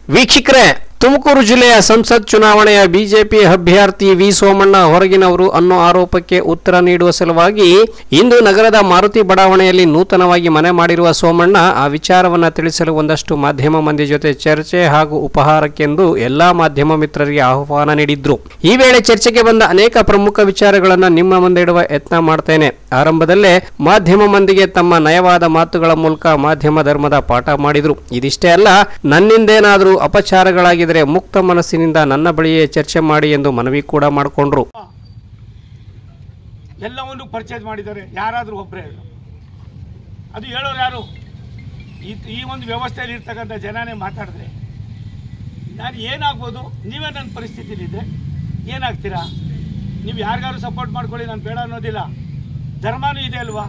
ವೀಕ್ಷಕರೇ ತುಮಕೂರು ಜಿಲ್ಲೆಯ ಸಂಸತ್ ಚುನಾವಣೆಯ ಬಿಜೆಪಿ ಅಭ್ಯರ್ಥಿ ವಿ ಸೋಮಣ್ಣ ಹೊರಗಿನವರು ಅನ್ನೋ ಆರೋಪಕ್ಕೆ ಉತ್ತರ ನೀಡುವ ಸಲುವಾಗಿ ಇಂದು ನಗರದ ಮಾರುತಿ ಬಡಾವಣೆಯಲ್ಲಿ ನೂತನವಾಗಿ ಮನೆ ಮಾಡಿರುವ ಸೋಮಣ್ಣ ಆ ವಿಚಾರವನ್ನ ತಿಳಿಸಲು ಒಂದಷ್ಟು ಮಾಧ್ಯಮ ಮಂದಿ ಜೊತೆ ಚರ್ಚೆ ಹಾಗೂ ಉಪಹಾರಕ್ಕೆಂದು ಎಲ್ಲಾ ಮಾಧ್ಯಮ ಮಿತ್ರರಿಗೆ ಆಹ್ವಾನ ನೀಡಿದ್ರು ಈ ವೇಳೆ ಚರ್ಚೆಗೆ ಬಂದ ಅನೇಕ ಪ್ರಮುಖ ವಿಚಾರಗಳನ್ನ ನಿಮ್ಮ ಮುಂದೆ ಇಡುವ ಯತ್ನ ಮಾಡ್ತೇನೆ ಆರಂಭದಲ್ಲೇ ಮಾಧ್ಯಮ ಮಂದಿಗೆ ತಮ್ಮ ನಯವಾದ ಮಾತುಗಳ ಮೂಲಕ ಮಾಧ್ಯಮ ಧರ್ಮದ ಪಾಠ ಮಾಡಿದ್ರು ಇದಿಷ್ಟೇ ಅಲ್ಲ ನನ್ನಿಂದೇನಾದರೂ ಅಪಚಾರಗಳಾಗಿದ್ರೆ ಮುಕ್ತ ಮನಸ್ಸಿನಿಂದ ನನ್ನ ಬಳಿಯೇ ಚರ್ಚೆ ಮಾಡಿ ಎಂದು ಮನವಿ ಕೂಡ ಮಾಡಿಕೊಂಡ್ರು ಎಲ್ಲವನ್ನು ಪರ್ಚೇಸ್ ಮಾಡಿದ್ದಾರೆ ಯಾರಾದರೂ ಒಬ್ಬರೇ ಅದು ಹೇಳೋರು ಯಾರು ಈ ಈ ಒಂದು ವ್ಯವಸ್ಥೆಯಲ್ಲಿ ಇರ್ತಕ್ಕಂಥ ಜನನೇ ಮಾತಾಡಿದ್ರೆ ನಾನು ಏನಾಗ್ಬೋದು ನೀವೇ ನನ್ನ ಪರಿಸ್ಥಿತಿಲಿದ್ದೆ ಏನಾಗ್ತೀರಾ ನೀವು ಯಾರಿಗಾರು ಸಪೋರ್ಟ್ ಮಾಡ್ಕೊಳ್ಳಿ ನಾನು ಬೇಡ ಅನ್ನೋದಿಲ್ಲ ಧರ್ಮನೂ ಇದೆ ಅಲ್ವಾ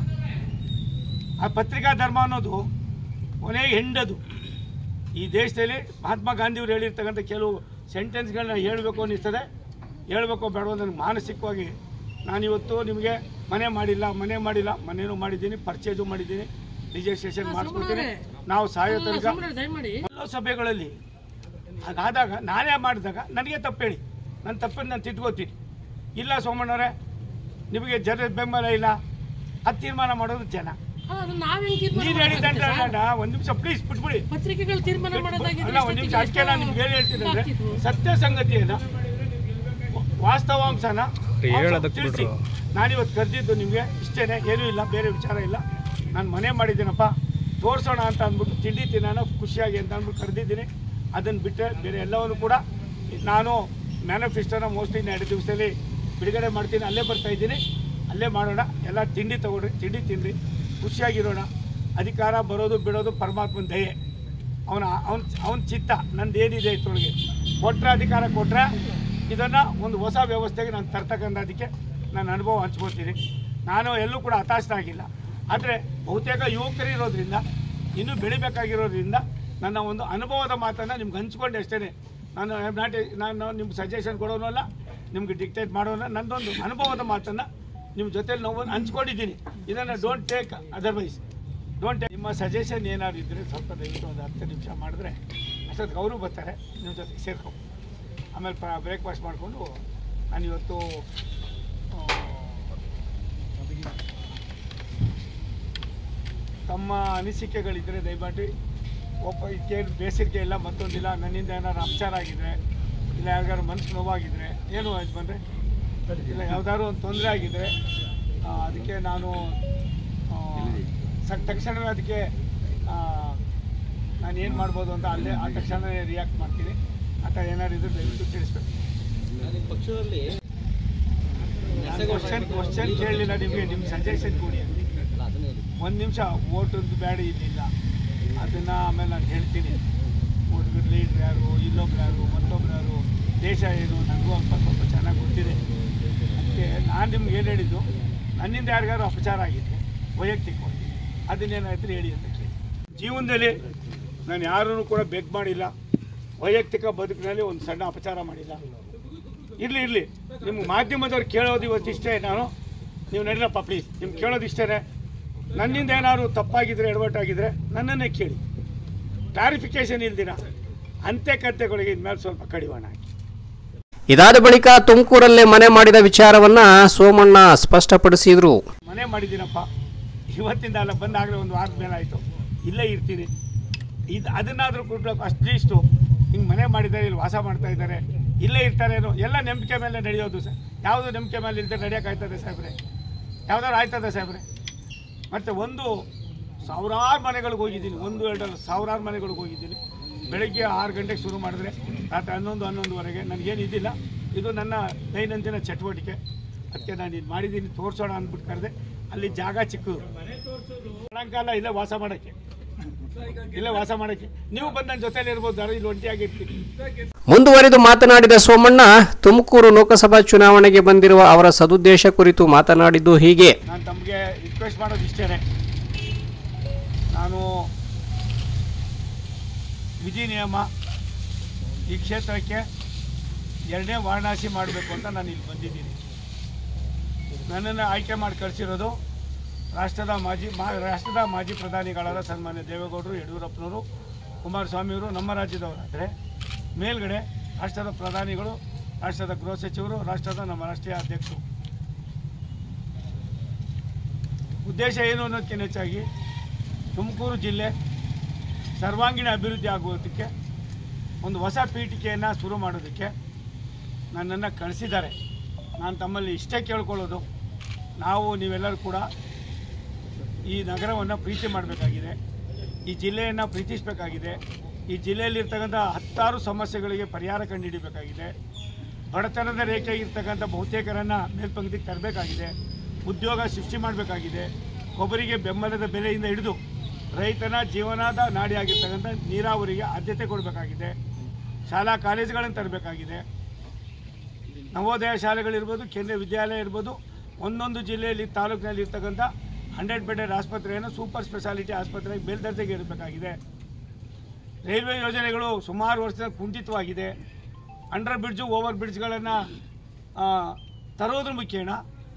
ಆ ಪತ್ರಿಕಾ ಧರ್ಮ ಅನ್ನೋದು ಕೊನೆಗೆ ಹೆಂಡದು ಈ ದೇಶದಲ್ಲಿ ಮಹಾತ್ಮ ಗಾಂಧಿಯವರು ಹೇಳಿರ್ತಕ್ಕಂಥ ಕೆಲವು ಸೆಂಟೆನ್ಸ್ಗಳನ್ನ ಹೇಳಬೇಕು ಅನ್ನಿಸ್ತದೆ ಹೇಳಬೇಕು ಬೇಡವೋ ನನಗೆ ಮಾನಸಿಕವಾಗಿ ನಾನಿವತ್ತು ನಿಮಗೆ ಮನೆ ಮಾಡಿಲ್ಲ ಮನೆ ಮಾಡಿಲ್ಲ ಮನೇನೂ ಮಾಡಿದ್ದೀನಿ ಪರ್ಚೇಸು ಮಾಡಿದ್ದೀನಿ ರಿಜಿಸ್ಟ್ರೇಷನ್ ಮಾಡಿಸ್ಕೊಡ್ತೀನಿ ನಾವು ಸಾಯೋ ತನಕ ಎಲ್ಲ ಸಭೆಗಳಲ್ಲಿ ಹಾಗಾದಾಗ ನಾನೇ ಮಾಡಿದಾಗ ನನಗೆ ತಪ್ಪು ಹೇಳಿ ನನ್ನ ತಪ್ಪನ್ನು ನಾನು ತಿದ್ಕೋತೀನಿ ಇಲ್ಲ ಸೋಮಣ್ಣವರೇ ನಿಮಗೆ ಜನ ಬೆಂಬಲ ಇಲ್ಲ ಅದು ತೀರ್ಮಾನ ಮಾಡೋದು ಜನ ನೀನು ಹೇಳಿದ್ದಂದ್ರೆ ಒಂದು ನಿಮಿಷ ಪ್ಲೀಸ್ ಬಿಟ್ಬಿಡಿ ಪತ್ರಿಕೆಗಳು ತೀರ್ಮಾನ ಮಾಡೋದಾಗಿದ್ರೆ ಅಲ್ಲ ಒಂದು ನಿಮಿಷ ಅದಕ್ಕೆ ನಾನು ನಿಮ್ಗೆ ಏನು ಹೇಳ್ತೀನಿ ಅಂದ್ರೆ ಸತ್ಯ ಸಂಗತಿಯನ್ನ ವಾಸ್ತವಾಂಶನ ತಿಳಿಸಿ ನಾನಿವತ್ತು ಕರೆದಿದ್ದು ನಿಮಗೆ ಇಷ್ಟೇನೆ ಏನೂ ಇಲ್ಲ ಬೇರೆ ವಿಚಾರ ಇಲ್ಲ ನಾನು ಮನೆ ಮಾಡಿದ್ದೀನಪ್ಪ ತೋರಿಸೋಣ ಅಂತ ಅಂದ್ಬಿಟ್ಟು ತಿಂಡಿ ತಿನ್ನೋಣ ಖುಷಿಯಾಗಿ ಅಂತ ಅಂದ್ಬಿಟ್ಟು ಕರೆದಿದ್ದೀನಿ ಅದನ್ನು ಬಿಟ್ಟರೆ ಬೇರೆ ಎಲ್ಲವನ್ನು ಕೂಡ ನಾನು ಮ್ಯಾನಿಫೆಸ್ಟೋನ ಮೋಸ್ಟ್ಲಿ ಎರಡು ದಿವಸದಲ್ಲಿ ಬಿಡುಗಡೆ ಮಾಡ್ತೀನಿ ಅಲ್ಲೇ ಬರ್ತಾ ಇದ್ದೀನಿ ಅಲ್ಲೇ ಮಾಡೋಣ ಎಲ್ಲ ತಿಂಡಿ ತಗೊಳ್ರಿ ತಿಂಡಿ ತಿನ್ನಿರಿ ಖುಷಿಯಾಗಿರೋಣ ಅಧಿಕಾರ ಬರೋದು ಬಿಡೋದು ಪರಮಾತ್ಮನ ದಯೆ ಅವನ ಅವನ ಅವನ ಚಿತ್ತ ನಂದು ಏನಿದೆ ಇತ್ತೊಳಗೆ ಕೊಟ್ಟರೆ ಅಧಿಕಾರ ಕೊಟ್ಟರೆ ಇದನ್ನು ಒಂದು ಹೊಸ ವ್ಯವಸ್ಥೆಗೆ ನಾನು ತರ್ತಕ್ಕಂಥದ್ದಕ್ಕೆ ನಾನು ಅನುಭವ ಹಂಚ್ಕೋತೀನಿ ನಾನು ಎಲ್ಲೂ ಕೂಡ ಹತಾಶನಾಗಿಲ್ಲ ಆದರೆ ಬಹುತೇಕ ಯುವಕರು ಇರೋದ್ರಿಂದ ಇನ್ನೂ ಬೆಳಿಬೇಕಾಗಿರೋದ್ರಿಂದ ನನ್ನ ಒಂದು ಅನುಭವದ ಮಾತನ್ನು ನಿಮ್ಗೆ ಹಂಚ್ಕೊಂಡೆ ಅಷ್ಟೇ ನಾನು ಐ ಆಮ್ ನಾಟ್ ನಾನು ನಿಮ್ಗೆ ಸಜೆಷನ್ ಕೊಡೋನು ಅಲ್ಲ ನಿಮ್ಗೆ ಡಿಕ್ಟೇಟ್ ಮಾಡೋನು ನನ್ನದೊಂದು ಅನುಭವದ ಮಾತನ್ನು ನಿಮ್ಮ ಜೊತೆಲಿ ನಾವು ಹಂಚ್ಕೊಂಡಿದ್ದೀನಿ ಇದನ್ನು ಡೋಂಟ್ ಟೇಕ್ ಅದರ್ವೈಸ್ ಡೋಂಟ್ ನಿಮ್ಮ ಸಜೆಷನ್ ಏನಾದ್ರು ಇದ್ದರೆ ಸ್ವಲ್ಪ ದಯವಿಟ್ಟು ಒಂದು ಹತ್ತು ನಿಮಿಷ ಮಾಡಿದ್ರೆ ಅಷ್ಟೊತ್ತಿಗೆ ಅವರು ಬರ್ತಾರೆ ನಿಮ್ಮ ಜೊತೆಗೆ ಸೇರ್ಕೊ ಆಮೇಲೆ ಪ್ರ ಬ್ರೇಕ್ಫಾಸ್ಟ್ ಮಾಡಿಕೊಂಡು ನಾನು ಇವತ್ತು ಆ, ತಮ್ಮ ಅನಿಸಿಕೆಗಳಿದ್ದರೆ ದಯಮಾಡಿ ಒಬ್ಬ ಇದಕ್ಕೆ ಬೇಸರಿಕೆ ಇಲ್ಲ ಮತ್ತೊಂದಿಲ್ಲ ನನ್ನಿಂದ ಏನಾದ್ರು ಅಪಚಾರ ಆಗಿದ್ರೆ ಇಲ್ಲ ಯಾರಿಗಾರು ಮನಸ್ಸು ನೋವಾಗಿದ್ರೆ ಏನು ಆಯ್ತು ಬಂದರೆ ಇಲ್ಲ ಯಾವ್ದಾದ್ರು ಒಂದು ತೊಂದರೆ ಆಗಿದ್ರೆ ಆ, ಅದಕ್ಕೆ ನಾನು ಆ, ಸ ತಕ್ಷಣವೇ ಅದಕ್ಕೆ ನಾನು ಏನು ಮಾಡ್ಬೋದು ಅಂತ ಅಲ್ಲೇ ಆ ತಕ್ಷಣವೇ ರಿಯಾಕ್ಟ್ ಮಾಡ್ತೀನಿ ಆ ಥರ ಏನಾದ್ರು ಇದ್ರೆ ದಯವಿಟ್ಟು ತಿಳಿಸ್ಬೇಕು ಪಕ್ಷದಲ್ಲಿ ಕ್ವಶನ್ ಕ್ವಶನ್ ಕೇಳಲಿಲ್ಲ ನಿಮಗೆ ನಿಮ್ಮ ಸಜೆಷನ್ ಕೊಡಿ ಅಂತ ಒಂದು ನಿಮಿಷ ಓಟದ್ದು ಬ್ಯಾಡ ಇದ್ದಿಲ್ಲ ಅದನ್ನು ಆಮೇಲೆ ನಾನು ಹೇಳ್ತೀನಿ ಓಟ್ಗಳ ಲೀಡ್ರ್ ಯಾರು ಇಲ್ಲೊಬ್ರು ಯಾರು ಮತ್ತೊಬ್ರು ಯಾರು ದೇಶ ಏನು ನನಗೂ ಅಲ್ಪ ಸ್ವಲ್ಪ ಚೆನ್ನಾಗಿ ಗೊತ್ತಿದೆ ಅದಕ್ಕೆ ನಾನು ನಿಮ್ಗೆ ಏನು ಹೇಳಿದ್ದು ನನ್ನಿಂದ ಯಾರಿಗಾರು ಅಪಚಾರ ಆಗಿದೆ ವೈಯಕ್ತಿಕವಾಗಿ ಅದನ್ನೇನಾಯ್ತು ಹೇಳಿ ಅಂತ ಕೇಳಿ ಜೀವನದಲ್ಲಿ ನಾನು ಯಾರನ್ನು ಕೂಡ ಬೆಗ್ ಮಾಡಿಲ್ಲ ವೈಯಕ್ತಿಕ ಬದುಕಿನಲ್ಲಿ ಒಂದು ಸಣ್ಣ ಅಪಚಾರ ಮಾಡಿಲ್ಲ ಇರಲಿ ಇರಲಿ ನಿಮ್ಮ ಮಾಧ್ಯಮದವ್ರು ಕೇಳೋದು ಇವತ್ತಿಷ್ಟೇ ನಾನು ನೀವು ನಡೀರಪ್ಪ ಪ್ಲೀಸ್ ನಿಮ್ಗೆ ಕೇಳೋದು ಇಷ್ಟೇ ನನ್ನಿಂದ ಏನಾದ್ರು ತಪ್ಪಾಗಿದ್ರೆ ಎಡವಟ್ಟಾಗಿದ್ರೆ ನನ್ನನ್ನೇ ಕೇಳಿ ಕ್ಲಾರಿಫಿಕೇಶನ್ ಇಲ್ದಿರ ಅಂತೆ ಕತ್ತೆಗಳಿಗೆ ಇನ್ಮೇಲೆ ಸ್ವಲ್ಪ ಕಡಿವಾಣ ಹಾಕಿ ಇದಾದ ಬಳಿಕ ತುಮಕೂರಲ್ಲೇ ಮನೆ ಮಾಡಿದ ವಿಚಾರವನ್ನ ಸೋಮಣ್ಣ ಸ್ಪಷ್ಟಪಡಿಸಿದ್ರು ಮನೆ ಮಾಡಿದ್ದೀನಪ್ಪ ಇವತ್ತಿಂದ ಅಲ್ಲ ಬಂದಾಗಲೇ ಒಂದು ವಾರದ ಮೇಲೆ ಆಯಿತು ಇಲ್ಲೇ ಇರ್ತೀನಿ ಇದು ಅದನ್ನಾದರೂ ಕೊಡ್ಬೇಕು ಅಟ್ಲೀಸ್ಟು ಹಿಂಗೆ ಮನೆ ಮಾಡಿದ್ದಾರೆ ಇಲ್ಲಿ ವಾಸ ಮಾಡ್ತಾ ಇದ್ದಾರೆ ಇಲ್ಲೇ ಇರ್ತಾರೇನೋ ಎಲ್ಲ ನಂಬಿಕೆ ಮೇಲೆ ನಡೆಯೋದು ಸರ್ ಯಾವುದು ನಂಬಿಕೆ ಮೇಲೆ ಇಲ್ಲದೆ ನಡೆಯೋಕ್ಕಾಯ್ತದೆ ಸಾಹೇಬ್ರೆ ಯಾವ್ದಾದ್ರು ಆಯ್ತದೆ ಸಾಹೇಬ್ರೆ ಮತ್ತು ಒಂದು ಸಾವಿರಾರು ಮನೆಗಳಿಗೆ ಹೋಗಿದ್ದೀನಿ ಒಂದು ಎರಡಲ್ಲ ಸಾವಿರಾರು ಮನೆಗಳಿಗೆ ಹೋಗಿದ್ದೀನಿ ಬೆಳಗ್ಗೆ ಆರು ಗಂಟೆಗೆ ಶುರು ಮಾಡಿದ್ರೆ ರಾತ್ರಿ ಹನ್ನೊಂದು ಹನ್ನೊಂದುವರೆಗೆ ನನಗೇನು ಇದಿಲ್ಲ ಇದು ನನ್ನ ದೈನಂದಿನ ಚಟುವಟಿಕೆ ಅದಕ್ಕೆ ನಾನು ಇದು ಮಾಡಿದ್ದೀನಿ ತೋರಿಸೋಣ ಅಂದ್ಬಿಟ್ಟು ಕರೆದೆ ಅಲ್ಲಿ ಜಾಗ ಚಿಕ್ಕದು ಸಾಯಂಕಾಲ ಇಲ್ಲೇ ವಾಸ ಮಾಡೋಕ್ಕೆ ಇಲ್ಲೇ ವಾಸ ಮಾಡೋಕ್ಕೆ ನೀವು ಬಂದು ನನ್ನ ಜೊತೆಲಿ ಇರ್ಬೋದು ಯಾರು ಇಲ್ಲಿ ಒಂಟಿಯಾಗಿರ್ತೀನಿ ಮುಂದುವರೆದು ಮಾತನಾಡಿದ ಸೋಮಣ್ಣ ತುಮಕೂರು ಲೋಕಸಭಾ ಚುನಾವಣೆಗೆ ಬಂದಿರುವ ಅವರ ಸದುದ್ದೇಶ ಕುರಿತು ಮಾತನಾಡಿದ್ದು ಹೀಗೆ ನಾನು ತಮಗೆ ರಿಕ್ವೆಸ್ಟ್ ಮಾಡೋದು ಇಷ್ಟೇ ನಾನು ವಿಧಿ ನಿಯಮ ಈ ಕ್ಷೇತ್ರಕ್ಕೆ ಎರಡನೇ ವಾರಣಾಸಿ ಮಾಡಬೇಕು ಅಂತ ನಾನು ಇಲ್ಲಿ ಬಂದಿದ್ದೀನಿ ನನ್ನನ್ನು ಆಯ್ಕೆ ಮಾಡಿ ಕಳಿಸಿರೋದು ರಾಷ್ಟ್ರದ ಮಾಜಿ ಮಾ ರಾಷ್ಟ್ರದ ಮಾಜಿ ಪ್ರಧಾನಿಗಳಾದ ಸನ್ಮಾನ್ಯ ದೇವೇಗೌಡರು ಯಡಿಯೂರಪ್ಪನವರು ಕುಮಾರಸ್ವಾಮಿಯವರು ನಮ್ಮ ರಾಜ್ಯದವರಾದರೆ ಮೇಲ್ಗಡೆ ರಾಷ್ಟ್ರದ ಪ್ರಧಾನಿಗಳು ರಾಷ್ಟ್ರದ ಗೃಹ ಸಚಿವರು ರಾಷ್ಟ್ರದ ನಮ್ಮ ರಾಷ್ಟ್ರೀಯ ಅಧ್ಯಕ್ಷರು ಉದ್ದೇಶ ಏನು ಅನ್ನೋದಕ್ಕಿಂತ ಹೆಚ್ಚಾಗಿ ತುಮಕೂರು ಜಿಲ್ಲೆ ಸರ್ವಾಂಗೀಣ ಅಭಿವೃದ್ಧಿ ಆಗುವುದಕ್ಕೆ ಒಂದು ಹೊಸ ಪೀಠಿಕೆಯನ್ನು ಶುರು ಮಾಡೋದಕ್ಕೆ ನನ್ನನ್ನು ಕಳಿಸಿದ್ದಾರೆ ನಾನು ತಮ್ಮಲ್ಲಿ ಇಷ್ಟೇ ಕೇಳ್ಕೊಳ್ಳೋದು ನಾವು ನೀವೆಲ್ಲರೂ ಕೂಡ ಈ ನಗರವನ್ನು ಪ್ರೀತಿ ಮಾಡಬೇಕಾಗಿದೆ ಈ ಜಿಲ್ಲೆಯನ್ನು ಪ್ರೀತಿಸಬೇಕಾಗಿದೆ ಈ ಜಿಲ್ಲೆಯಲ್ಲಿರ್ತಕ್ಕಂಥ ಹತ್ತಾರು ಸಮಸ್ಯೆಗಳಿಗೆ ಪರಿಹಾರ ಕಂಡುಹಿಡಿಬೇಕಾಗಿದೆ ಬಡತನದ ರೇಖೆಗಿರ್ತಕ್ಕಂಥ ಬಹುತೇಕರನ್ನು ಮೇಲ್ಪಂಕ್ತಿಗೆ ತರಬೇಕಾಗಿದೆ ಉದ್ಯೋಗ ಸೃಷ್ಟಿ ಮಾಡಬೇಕಾಗಿದೆ ಕೊಬ್ಬರಿಗೆ ಬೆಂಬಲದ ಬೆಲೆಯಿಂದ ಹಿಡಿದು ರೈತನ ಜೀವನದ ನಾಡಿಯಾಗಿರ್ತಕ್ಕಂಥ ನೀರಾವರಿಗೆ ಆದ್ಯತೆ ಕೊಡಬೇಕಾಗಿದೆ ಶಾಲಾ ಕಾಲೇಜುಗಳನ್ನು ತರಬೇಕಾಗಿದೆ ನವೋದಯ ಶಾಲೆಗಳಿರ್ಬೋದು ಕೇಂದ್ರೀಯ ವಿದ್ಯಾಲಯ ಇರ್ಬೋದು ಒಂದೊಂದು ಜಿಲ್ಲೆಯಲ್ಲಿ ತಾಲೂಕಿನಲ್ಲಿ ಇರ್ತಕ್ಕಂಥ ಹಂಡ್ರೆಡ್ ಬೆಡೆಡ್ ಆಸ್ಪತ್ರೆಯನ್ನು ಸೂಪರ್ ಸ್ಪೆಷಾಲಿಟಿ ಆಸ್ಪತ್ರೆಗೆ ಮೇಲ್ದರ್ಜೆಗೆ ಇರಬೇಕಾಗಿದೆ ರೈಲ್ವೆ ಯೋಜನೆಗಳು ಸುಮಾರು ವರ್ಷದ ಕುಂಠಿತವಾಗಿದೆ ಅಂಡರ್ ಬ್ರಿಡ್ಜು ಓವರ್ ಬ್ರಿಡ್ಜ್ಗಳನ್ನು ತರೋದ್ರ ಮುಖೇನ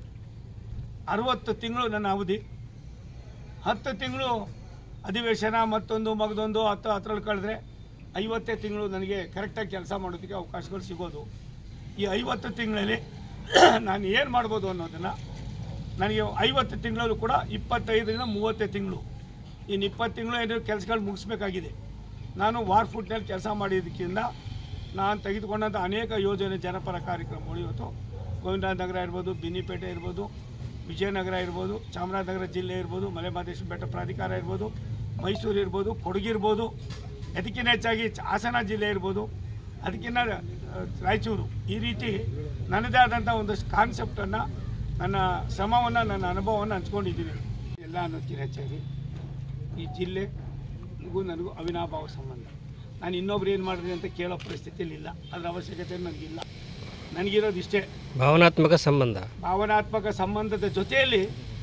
ಅರವತ್ತು ತಿಂಗಳು ನನ್ನ ಅವಧಿ ಹತ್ತು ತಿಂಗಳು ಅಧಿವೇಶನ ಮತ್ತೊಂದು ಮಗದೊಂದು ಹತ್ತು ಹತ್ತರಲ್ಲಿ ಕಳೆದ್ರೆ ಐವತ್ತೇ ತಿಂಗಳು ನನಗೆ ಕರೆಕ್ಟಾಗಿ ಕೆಲಸ ಮಾಡೋದಕ್ಕೆ ಅವಕಾಶಗಳು ಸಿಗೋದು ಈ ಐವತ್ತು ತಿಂಗಳಲ್ಲಿ ನಾನು ಏನು ಮಾಡ್ಬೋದು ಅನ್ನೋದನ್ನು ನನಗೆ ಐವತ್ತು ತಿಂಗಳಲ್ಲೂ ಕೂಡ ಇಪ್ಪತ್ತೈದರಿಂದ ಮೂವತ್ತೇ ತಿಂಗಳು ಇನ್ನು ಇಪ್ಪತ್ತು ತಿಂಗಳು ಏನಾದ್ರು ಕೆಲಸಗಳು ಮುಗಿಸ್ಬೇಕಾಗಿದೆ ನಾನು ವಾರ್ ಫುಟ್ನಲ್ಲಿ ಕೆಲಸ ಮಾಡಿದ್ದಕ್ಕಿಂತ ನಾನು ತೆಗೆದುಕೊಂಡಂಥ ಅನೇಕ ಯೋಜನೆ ಜನಪರ ಕಾರ್ಯಕ್ರಮಗಳು ಇವತ್ತು ಗೋವಿಂದನಗರ ಇರ್ಬೋದು ಬಿನ್ನಿಪೇಟೆ ಇರ್ಬೋದು ವಿಜಯನಗರ ಇರ್ಬೋದು ಚಾಮರಾಜನಗರ ಜಿಲ್ಲೆ ಇರ್ಬೋದು ಮಲೆಮಹದೇಶ್ವರ ಬೆಟ್ಟ ಪ್ರಾಧಿಕಾರ ಇರ್ಬೋದು ಮೈಸೂರು ಇರ್ಬೋದು ಕೊಡಗು ಇರ್ಬೋದು ಅದಕ್ಕಿಂತ ಹೆಚ್ಚಾಗಿ ಚ- ಹಾಸನ ಜಿಲ್ಲೆ ಇರ್ಬೋದು ಅದಕ್ಕಿಂತ ಆ, ರಾಯಚೂರು ಈ ರೀತಿ ನನ್ನದೇ ಆದಂಥ ಒಂದಷ್ಟು ಕಾನ್ಸೆಪ್ಟನ್ನು ನನ್ನ ಶ್ರಮವನ್ನು ನನ್ನ ಅನುಭವವನ್ನು ಹಂಚ್ಕೊಂಡಿದ್ದೀನಿ ಎಲ್ಲ ಅನ್ನೋದಕ್ಕಿಂತ ಹೆಚ್ಚಾಗಿ ಈ ಜಿಲ್ಲೆಗೂ ನನಗೂ ಅವಿನಾಭಾವ ಸಂಬಂಧ ನಾನು ಇನ್ನೊಬ್ರು ಏನು ಮಾಡಿದ್ರಿ ಅಂತ ಕೇಳೋ ಪರಿಸ್ಥಿತಿಯಲ್ಲಿ ಇಲ್ಲ ಅದರ ಅವಶ್ಯಕತೆ ನನಗಿಲ್ಲ ನನಗಿರೋದು ಇಷ್ಟೇ ಭಾವನಾತ್ಮಕ ಸಂಬಂಧ ಭಾವನಾತ್ಮಕ ಸಂಬಂಧದ ಜೊತೆಯಲ್ಲಿ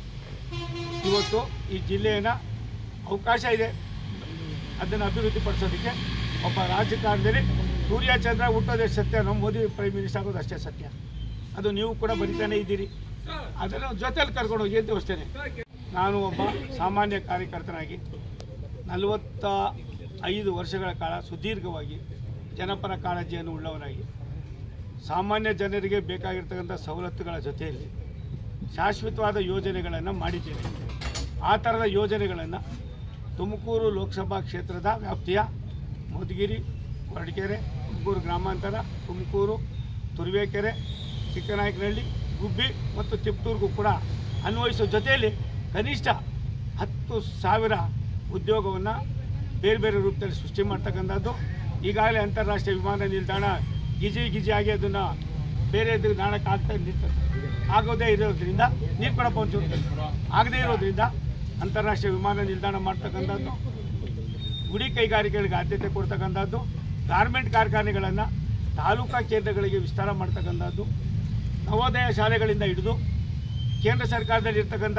ಇವತ್ತು ಈ ಜಿಲ್ಲೆಯನ್ನು ಅವಕಾಶ ಇದೆ ಅದನ್ನು ಅಭಿವೃದ್ಧಿಪಡಿಸೋದಕ್ಕೆ ಒಬ್ಬ ರಾಜಕಾರಣದಲ್ಲಿ ಸೂರ್ಯ ಚಂದ್ರ ಹುಟ್ಟೋದೇ ಸತ್ಯ ನಮ್ಮ ಮೋದಿ ಪ್ರೈಮ್ ಮಿನಿಸ್ಟರ್ ಆಗೋದು ಅಷ್ಟೇ ಸತ್ಯ ಅದು ನೀವು ಕೂಡ ಬರಿತಾನೆ ಇದ್ದೀರಿ ಅದನ್ನು ಜೊತೆಯಲ್ಲಿ ಕರ್ಕೊಂಡು ಹೋಗಿ ಅಂತ ಅಷ್ಟೇ ನಾನು ಒಬ್ಬ ಸಾಮಾನ್ಯ ಕಾರ್ಯಕರ್ತನಾಗಿ ನಲವತ್ತ ಐದು ವರ್ಷಗಳ ಕಾಲ ಸುದೀರ್ಘವಾಗಿ ಜನಪರ ಕಾಳಜಿಯನ್ನು ಉಳ್ಳವನಾಗಿ ಸಾಮಾನ್ಯ ಜನರಿಗೆ ಬೇಕಾಗಿರ್ತಕ್ಕಂಥ ಸವಲತ್ತುಗಳ ಜೊತೆಯಲ್ಲಿ ಶಾಶ್ವತವಾದ ಯೋಜನೆಗಳನ್ನು ಮಾಡಿದ್ದೇವೆ ಆ ಥರದ ಯೋಜನೆಗಳನ್ನು ತುಮಕೂರು ಲೋಕಸಭಾ ಕ್ಷೇತ್ರದ ವ್ಯಾಪ್ತಿಯ ಮಧುಗಿರಿ ಹೊರಟಗೆರೆ ತುಮಕೂರು ಗ್ರಾಮಾಂತರ ತುಮಕೂರು ತುರುವೇಕೆರೆ ಚಿಕ್ಕನಾಯಕನಹಳ್ಳಿ ಗುಬ್ಬಿ ಮತ್ತು ತಿಪ್ಟೂರ್ಗೂ ಕೂಡ ಅನ್ವಯಿಸೋ ಜೊತೆಯಲ್ಲಿ ಕನಿಷ್ಠ ಹತ್ತು ಸಾವಿರ ಉದ್ಯೋಗವನ್ನು ಬೇರೆ ಬೇರೆ ರೂಪದಲ್ಲಿ ಸೃಷ್ಟಿ ಮಾಡ್ತಕ್ಕಂಥದ್ದು ಈಗಾಗಲೇ ಅಂತಾರಾಷ್ಟ್ರೀಯ ವಿಮಾನ ನಿಲ್ದಾಣ ಗಿಜಿ ಗಿಜಿ ಆಗಿ ಅದನ್ನು ಬೇರೆ ನಾಡಕ್ಕೆ ಆಗ್ತಾ ನಿಲ್ತದೆ ಆಗೋದೇ ಇರೋದ್ರಿಂದ ನೀರು ಕೊಡಪ್ಪ ಒಂಚೂರು ಆಗದೇ ಇರೋದ್ರಿಂದ ಅಂತಾರಾಷ್ಟ್ರೀಯ ವಿಮಾನ ನಿಲ್ದಾಣ ಮಾಡ್ತಕ್ಕಂಥದ್ದು ಗುಡಿ ಕೈಗಾರಿಕೆಗಳಿಗೆ ಆದ್ಯತೆ ಕೊಡ್ತಕ್ಕಂಥದ್ದು ಗಾರ್ಮೆಂಟ್ ಕಾರ್ಖಾನೆಗಳನ್ನು ತಾಲೂಕಾ ಕೇಂದ್ರಗಳಿಗೆ ವಿಸ್ತಾರ ಮಾಡ್ತಕ್ಕಂಥದ್ದು ನವೋದಯ ಶಾಲೆಗಳಿಂದ ಹಿಡಿದು ಕೇಂದ್ರ ಸರ್ಕಾರದಲ್ಲಿ ಇರ್ತಕ್ಕಂಥ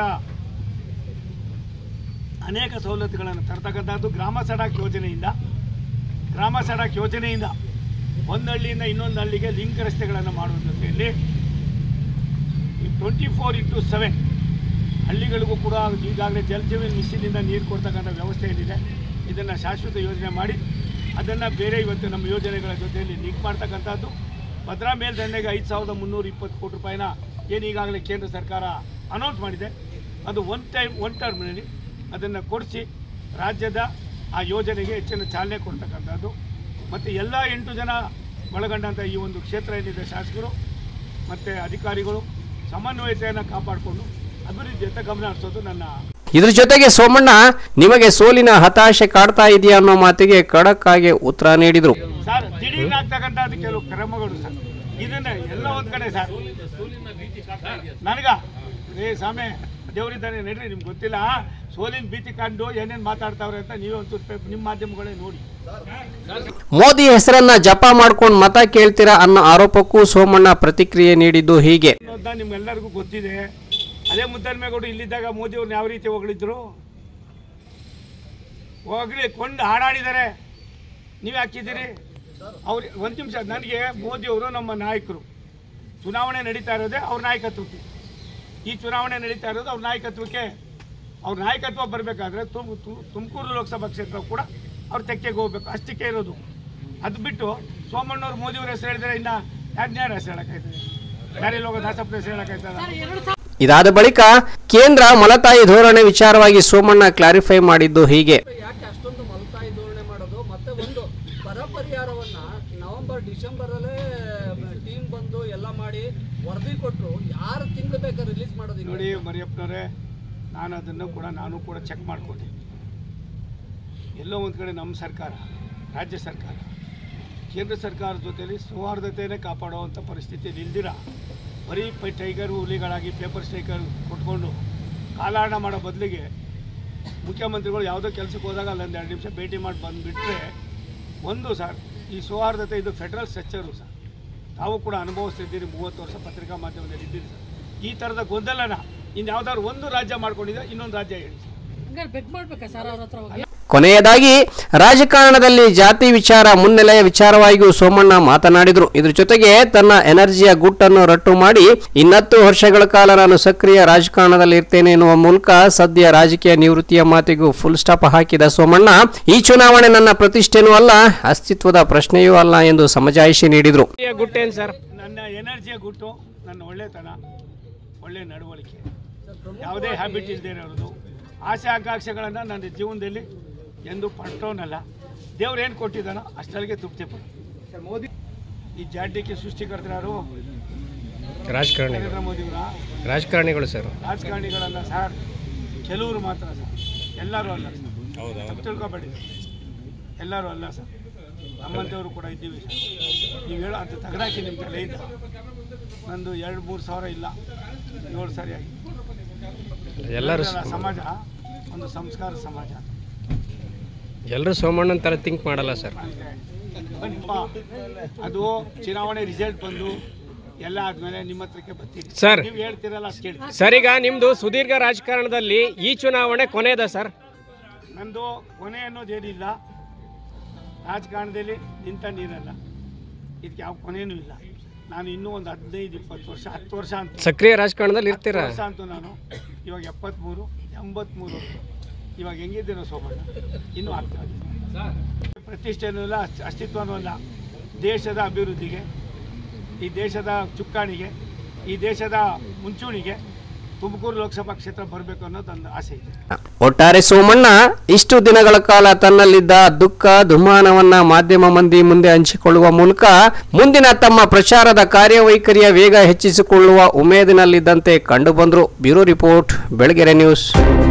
ಅನೇಕ ಸವಲತ್ತುಗಳನ್ನು ತರ್ತಕ್ಕಂಥದ್ದು ಗ್ರಾಮ ಸಡಕ್ ಯೋಜನೆಯಿಂದ ಗ್ರಾಮ ಸಡಕ್ ಯೋಜನೆಯಿಂದ ಒಂದು ಹಳ್ಳಿಯಿಂದ ಇನ್ನೊಂದು ಹಳ್ಳಿಗೆ ಲಿಂಕ್ ರಸ್ತೆಗಳನ್ನು ಮಾಡುವ ಜೊತೆಯಲ್ಲಿ ಟ್ವೆಂಟಿ ಫೋರ್ ಇಂಟು ಸೆವೆನ್ ಹಳ್ಳಿಗಳಿಗೂ ಕೂಡ ಈಗಾಗಲೇ ಜಲ್ ಜೀವನ್ ಮಿಷನಿಂದ ನೀರು ಕೊಡ್ತಕ್ಕಂಥ ವ್ಯವಸ್ಥೆ ಏನಿದೆ ಇದನ್ನು ಶಾಶ್ವತ ಯೋಜನೆ ಮಾಡಿ ಅದನ್ನು ಬೇರೆ ಇವತ್ತು ನಮ್ಮ ಯೋಜನೆಗಳ ಜೊತೆಯಲ್ಲಿ ಲಿಂಕ್ ಮಾಡ್ತಕ್ಕಂಥದ್ದು ಭದ್ರಾ ಮೇಲ್ದಂಡೆಗೆ ಐದು ಸಾವಿರದ ಮುನ್ನೂರ ಇಪ್ಪತ್ತು ಕೋಟಿ ರೂಪಾಯಿನ ಏನು ಈಗಾಗಲೇ ಕೇಂದ್ರ ಸರ್ಕಾರ ಅನೌನ್ಸ್ ಮಾಡಿದೆ ಅದು ಒನ್ ಟೈಮ್ ಒನ್ ಟರ್ಮ್ನಲ್ಲಿ ಅದನ್ನು ಕೊಡಿಸಿ ರಾಜ್ಯದ ಆ ಯೋಜನೆಗೆ ಹೆಚ್ಚಿನ ಚಾಲನೆ ಕೊಡ್ತಕ್ಕಂಥದ್ದು ಮತ್ತು ಎಲ್ಲ ಎಂಟು ಜನ ಒಳಗೊಂಡಂಥ ಈ ಒಂದು ಕ್ಷೇತ್ರ ಏನಿದೆ ಶಾಸಕರು ಮತ್ತು ಅಧಿಕಾರಿಗಳು ಸಮನ್ವಯತೆಯನ್ನು ಕಾಪಾಡಿಕೊಂಡು ಅಭಿವೃದ್ಧಿಯತ್ತ ಗಮನ ಹರಿಸೋದು ನನ್ನ ಇದ್ರ ಜೊತೆಗೆ ಸೋಮಣ್ಣ ನಿಮಗೆ ಸೋಲಿನ ಹತಾಶೆ ಕಾಡ್ತಾ ಇದೆಯಾ ಅನ್ನೋ ಮಾತಿಗೆ ಖಡಕ್ ಆಗಿ ಉತ್ತರ ನೀಡಿದರು ಸರ್ ದಿಢೀರ್ನ ಆಗ್ತಕ್ಕಂಥ ಅದು ಕೆಲವು ಕ್ರಮಗಳು ಸರ್ ಇದನ್ನ ಎಲ್ಲ ಒಂದ್ ಕಡೆ ಸರ್ ನನಗ ಏ ಸ್ವಾಮಿ ದೇವರಿದ್ದಾನೆ ನಡ್ರಿ ನಿಮ್ಗೆ ಗೊತ್ತಿಲ್ಲ ಸೋಲಿನ ಭೀತಿ ಕಂಡು ಏನೇನು ಮಾತಾಡ್ತಾವ್ರೆ ಅಂತ ನೀವೇ ಒಂಚೂರು ಪೇ- ನಿಮ್ಮ ಮಾಧ್ಯಮಗಳೇ ನೋಡಿ ಮೋದಿ ಹೆಸರನ್ನ ಜಪ ಮಾಡ್ಕೊಂಡು ಮತ ಕೇಳ್ತೀರಾ ಅನ್ನೋ ಆರೋಪಕ್ಕೂ ಸೋಮಣ್ಣ ಪ್ರತಿಕ್ರಿಯೆ ನೀಡಿದ್ದು ಹೀಗೆ ಅನ್ನೋದನ್ನ ನಿಮ್ಗೆಲ್ಲರಿಗೂ ಗೊತ್ತಿದೆ ಅದೇ ಮುದ್ದನ್ಮೇಗೌಡರು ಇಲ್ಲಿದ್ದಾಗ ಮೋದಿ ಅವ್ರನ್ನ ಯಾವ ರೀತಿ ಹೊಗಳಿದ್ರು ಹೊಗಳಿ ಕೊಂಡು ಹಾಡಾಡಿದ್ದಾರೆ ನೀವು ಹಾಕಿದ್ದೀರಿ ಅವ್ರು ಒಂದು ನಿಮಿಷ ನನಗೆ ಮೋದಿ ಅವರು ನಮ್ಮ ನಾಯಕರು ಚುನಾವಣೆ ನಡೀತಾ ಇರೋದೇ ಅವ್ರ ನಾಯಕತ್ವಕ್ಕೆ ಈ ಚುನಾವಣೆ ನಡೀತಾ ಇರೋದು ಅವ್ರ ನಾಯಕತ್ವಕ್ಕೆ ಅವ್ರ ನಾಯಕತ್ವ ಬರಬೇಕಾದ್ರೆ ತುಮ್ ತು- ತುಮಕೂರು ಲೋಕಸಭಾ ಕ್ಷೇತ್ರ ಕೂಡ ಅವ್ರ ತೆಕ್ಕೆಗೆ ಹೋಗ್ಬೇಕು ಅಷ್ಟಕ್ಕೆ ಇರೋದು ಅದು ಬಿಟ್ಟು ಸೋಮಣ್ಣವ್ರು ಮೋದಿಯವ್ರ ಹೆಸರು ಹೇಳಿದ್ರೆ ಇನ್ನು ಯಾಜ್ಞಾರ ಹೆಸರು ಹೇಳಕ್ಕಾಯ್ತದೆ ದಾರಿಯಲ್ಲಿ ಹೋಗೋ ದಾಸಪ್ಪನ ಹೆಸರು ಹೇಳಕ್ಕಾಯ್ತದ ಎರಡು ಸಾವಿರ ಇದಾದ ಬಳಿಕ ಕೇಂದ್ರ ಮಲತಾಯಿ ಧೋರಣೆ ವಿಚಾರವಾಗಿ ಸೋಮಣ್ಣ ಕ್ಲಾರಿಫೈ ಮಾಡಿದ್ದು ಹೀಗೆ ಯಾಕೆ ಅಷ್ಟೊಂದು ಮಲತಾಯಿ ಧೋರಣೆ ಮಾಡೋದು ಮತ್ತೆ ಒಂದು ಬರ ಪರಿಹಾರವನ್ನ ನವೆಂಬರ್ ಡಿಸೆಂಬರಲ್ಲೇ ಟೀಮ್ ಬಂದು ಎಲ್ಲ ಮಾಡಿ ವರದಿ ಕೊಟ್ಟರು ಯಾರು ತಿಂಗಳು ಬೇಕಾದ್ರೆ ರಿಲೀಸ್ ಮಾಡೋದು ನೋಡಿ ಮರಿಯಪ್ಪನವರೇ ನಾನು ಅದನ್ನು ಕೂಡ ನಾನು ಕೂಡ ಚೆಕ್ ಮಾಡಿಕೊಂಡೆ ಎಲ್ಲೋ ಒಂದು ಕಡೆ ನಮ್ಮ ಸರ್ಕಾರ ರಾಜ್ಯ ಸರ್ಕಾರ ಕೇಂದ್ರ ಸರ್ಕಾರದ ಜೊತೆಯಲ್ಲಿ ಸೌಹಾರ್ದತೆಯೇ ಕಾಪಾಡುವಂಥ ಪರಿಸ್ಥಿತಿಯಲ್ಲಿ ಇಲ್ದಿರ ಬರೀ ಪೈ ಟೈಗರ್ ಹುಲಿಗಳಾಗಿ ಪೇಪರ್ ಸ್ಟೈಕರ್ ಕೊಟ್ಕೊಂಡು ಕಾಲಹರಣ ಮಾಡೋ ಬದಲಿಗೆ ಮುಖ್ಯಮಂತ್ರಿಗಳು ಯಾವುದೋ ಕೆಲಸಕ್ಕೆ ಹೋದಾಗ ಅಲ್ಲೊಂದು ಎರಡು ನಿಮಿಷ ಭೇಟಿ ಮಾಡಿ ಬಂದುಬಿಟ್ರೆ ಒಂದು ಸರ್ ಈ ಸೌಹಾರ್ದತೆ ಇದು ಫೆಡರಲ್ ಸ್ಟ್ರಕ್ಚರು ಸರ್ ತಾವು ಕೂಡ ಅನುಭವಿಸ್ತಿದ್ದೀರಿ ಮೂವತ್ತು ವರ್ಷ ಪತ್ರಿಕಾ ಮಾಧ್ಯಮದಲ್ಲಿ ಇದ್ದೀರಿ ಸರ್ ಈ ಥರದ ಗೊಂದಲನ ಇನ್ನು ಯಾವ್ದಾದ್ರು ಒಂದು ರಾಜ್ಯ ಮಾಡ್ಕೊಂಡಿದೆ ಇನ್ನೊಂದು ರಾಜ್ಯ ಹೇಳಿ ಸರ್ ಹಂಗಾರೆ ಬೆಟ್ ಮಾಡ್ಬೇಕಾ ಸರ್ ಅವ್ರ ಹತ್ರ ಹೋಗಿ ಕೊನೆಯದಾಗಿ ರಾಜಕಾರಣದಲ್ಲಿ ಜಾತಿ ವಿಚಾರ ಮುನ್ನೆಲೆಯ ವಿಚಾರವಾಗಿಯೂ ಸೋಮಣ್ಣ ಮಾತನಾಡಿದರು ಇದ್ರ ಜೊತೆಗೆ ತನ್ನ ಎನರ್ಜಿಯ ಗುಟ್ಟನ್ನು ರಟ್ಟು ಮಾಡಿ ಇನ್ನತ್ತು ವರ್ಷಗಳ ಕಾಲ ನಾನು ಸಕ್ರಿಯ ರಾಜಕಾರಣದಲ್ಲಿ ಇರ್ತೇನೆ ಎನ್ನುವ ಮೂಲಕ ಸದ್ಯ ರಾಜಕೀಯ ನಿವೃತ್ತಿಯ ಮಾತಿಗೂ ಫುಲ್ ಸ್ಟಾಪ್ ಹಾಕಿದ ಸೋಮಣ್ಣ ಈ ಚುನಾವಣೆ ನನ್ನ ಪ್ರತಿಷ್ಠೆನೂ ಅಲ್ಲ ಅಸ್ತಿತ್ವದ ಪ್ರಶ್ನೆಯೂ ಅಲ್ಲ ಎಂದು ಸಮಜಾಯಿಷಿ ನೀಡಿದರು ಗುಟ್ಟೇನು ಸರ್ ನನ್ನ ಎನರ್ಜಿಯ ಗುಟ್ಟು ನನ್ನ ಒಳ್ಳೆತನ ಒಳ್ಳೆ ನಡವಳಿಕೆ ಯಾವುದೇ ಹ್ಯಾಬಿಟ್ ಇಲ್ಲದೆ ಇರೋದು ಆಸೆ ಆಕಾಂಕ್ಷೆಗಳನ್ನು ನನ್ನ ಜೀವನದಲ್ಲಿ ಎಂದು ಪಟ್ಟೋನಲ್ಲ ದೇವ್ರು ಏನು ಕೊಟ್ಟಿದ್ದಾನೋ ಅಷ್ಟಲ್ಲಿಗೆ ತೃಪ್ತಿ ಪಡ ಮೋದಿ ಈ ಜಾಡ್ಯಕ್ಕೆ ಸೃಷ್ಟಿಕರ್ತರಾರು ರಾಜಕಾರಣಿಗಳು ನರೇಂದ್ರ ಮೋದಿಯವರ ರಾಜಕಾರಣಿಗಳು ಸರ್ ರಾಜಕಾರಣಿಗಳಲ್ಲ ಸರ್ ಕೆಲವರು ಮಾತ್ರ ಸರ್ ಎಲ್ಲರೂ ಅಲ್ಲ ಸರ್ ತಪ್ಪು ತಿಳ್ಕೊಬೇಡಿ ಎಲ್ಲರೂ ಅಲ್ಲ ಸರ್ ನಮ್ಮಂಥವ್ರು ಕೂಡ ಇದ್ದೀವಿ ಸರ್ ನೀವು ಹೇಳೋ ಅಂತ ತಗದಾಕಿ ನಿಮ್ಮ ತಲೆಯಿಂದ ನಂದು ಎರಡು ಮೂರು ಸಾವಿರ ಇಲ್ಲ ಏಳು ಸರಿ ಆಗಿದೆ ಎಲ್ಲರೂ ಇದೆಲ್ಲ ಸಮಾಜ ಒಂದು ಸಂಸ್ಕಾರ ಸಮಾಜ ಎಲ್ಲರೂ ಸೋಮಣ್ಣನ ಥರ ಥಿಂಕ್ ಮಾಡಲ್ಲ ಸರ್ ಅಂದ್ರೆ ಬನ್ನಿಪ್ಪ ಅದು ಚುನಾವಣೆ ರಿಸಲ್ಟ್ ಬಂದು ಎಲ್ಲ ಆದ್ಮೇಲೆ ನಿಮ್ಮ ಹತ್ರಕ್ಕೆ ಬರ್ತೀನಿ ಸರ್. ನೀವು ಹೇಳ್ತೀರಲ್ಲ ಅಷ್ಟು ಕೇಳಿ ಸರ್ ಈಗ ನಿಮ್ಮದು ಸುದೀರ್ಘ ರಾಜಕಾರಣದಲ್ಲಿ ಈ ಚುನಾವಣೆ ಕೊನೆಯದ ಸರ್ ನಂದು ಕೊನೆ ಅನ್ನೋದೇನಿಲ್ಲ ರಾಜಕಾರಣದಲ್ಲಿ ನಿಂತ ನೀರಲ್ಲ ಇದಕ್ಕೆ ಯಾವ ಕೊನೆಯೂ ಇಲ್ಲ ನಾನು ಇನ್ನೂ ಒಂದು ಹದಿನೈದು ಇಪ್ಪತ್ತು ವರ್ಷ ಹತ್ತು ವರ್ಷ ಅಂತ ಸಕ್ರಿಯ ರಾಜಕಾರಣದಲ್ಲಿ ಹತ್ತು ಇರ್ತೀರಾ ವರ್ಷ ಅಂತೂ ನಾನು ಇವಾಗ ಎಪ್ಪತ್ತ್ಮೂರು ಎಂಬತ್ತ್ಮೂರು ಇವಾಗ ಹೆಂಗಿದ್ದೀನೋ ಸೋಮಣ್ಣ ಇನ್ನೂ ಆಗ್ತಾ ಇದೆ ಪ್ರತಿಷ್ಠೆನೂ ಇಲ್ಲ ಅಸ್ತಿ- ಅಸ್ತಿತ್ವನೂ ಇಲ್ಲ ದೇಶದ ಅಭಿವೃದ್ಧಿಗೆ ಈ ದೇಶದ ಚುಕ್ಕಾಣಿಗೆ ಈ ದೇಶದ ಮುಂಚೂಣಿಗೆ ತುಮಕೂರು ಲೋಕಸಭಾ ಕ್ಷೇತ್ರ ಬರಬೇಕು ಅನ್ನೋದು ನನ್ನ ಆಸೆ ಇದೆ ಒಟ್ಟಾರೆ ಸೋಮಣ್ಣ ಇಷ್ಟು ದಿನಗಳ ಕಾಲ ತನ್ನಲ್ಲಿದ್ದ ದುಃಖ ದುಮ್ಮಾನವನ್ನ ಮಾಧ್ಯಮ ಮಂದಿ ಮುಂದೆ ಹಂಚಿಕೊಳ್ಳುವ ಮೂಲಕ ಮುಂದಿನ ತಮ್ಮ ಪ್ರಚಾರದ ಕಾರ್ಯವೈಖರಿಯ ವೇಗ ಹೆಚ್ಚಿಸಿಕೊಳ್ಳುವ ಉಮೇದಿನಲ್ಲಿದ್ದಂತೆ ಕಂಡುಬಂದರು ಬ್ಯೂರೋ ರಿಪೋರ್ಟ್ ಬೆಳಗೆರೆ ನ್ಯೂಸ್